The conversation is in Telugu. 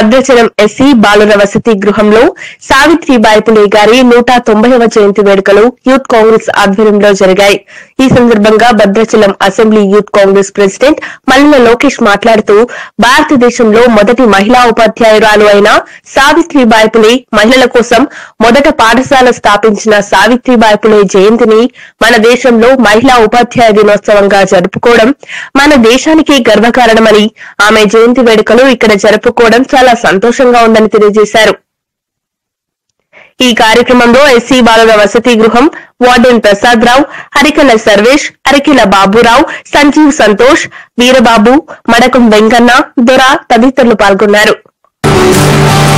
భద్రాచలం ఎస్సీ బాలుర వసతి గృహంలో సావిత్రిబాయి పులే గారి నూట తొంభైవ జయంతి వేడుకలు యూత్ కాంగ్రెస్ ఆధ్వర్యంలో జరిగాయి ఈ సందర్భంగా Bhadrachalam assembly youth Congress president Mallela Lokesh మాట్లాడుతూ భారతదేశంలో మొదటి మహిళా ఉపాధ్యాయురాలు అయిన సావిత్రిబాయి పులే మహిళల కోసం మొదట పాఠశాల స్థాపించిన సావిత్రిబాయి పులే జయంతిని మన దేశంలో మహిళా ఉపాధ్యాయ దినోత్సవంగా జరుపుకోవడం మన దేశానికి గర్వకారణమని ఆమె జయంతి వేడుకలు ఇక్కడ జరుపుకోవడం చాలా సంతోషంగా ఉందని తెలియజేశారు ఈ కార్యక్రమంలో ఎస్సీ బాలుర వసతి గృహం వార్డెన్ ప్రసాద్ రావు అరికెల సర్వేష్ అరికెల బాబురావు సంజీవ్ సంతోష్ వీరబాబు మడకం వెంకన్న దొర తదితరులు పాల్గొన్నారు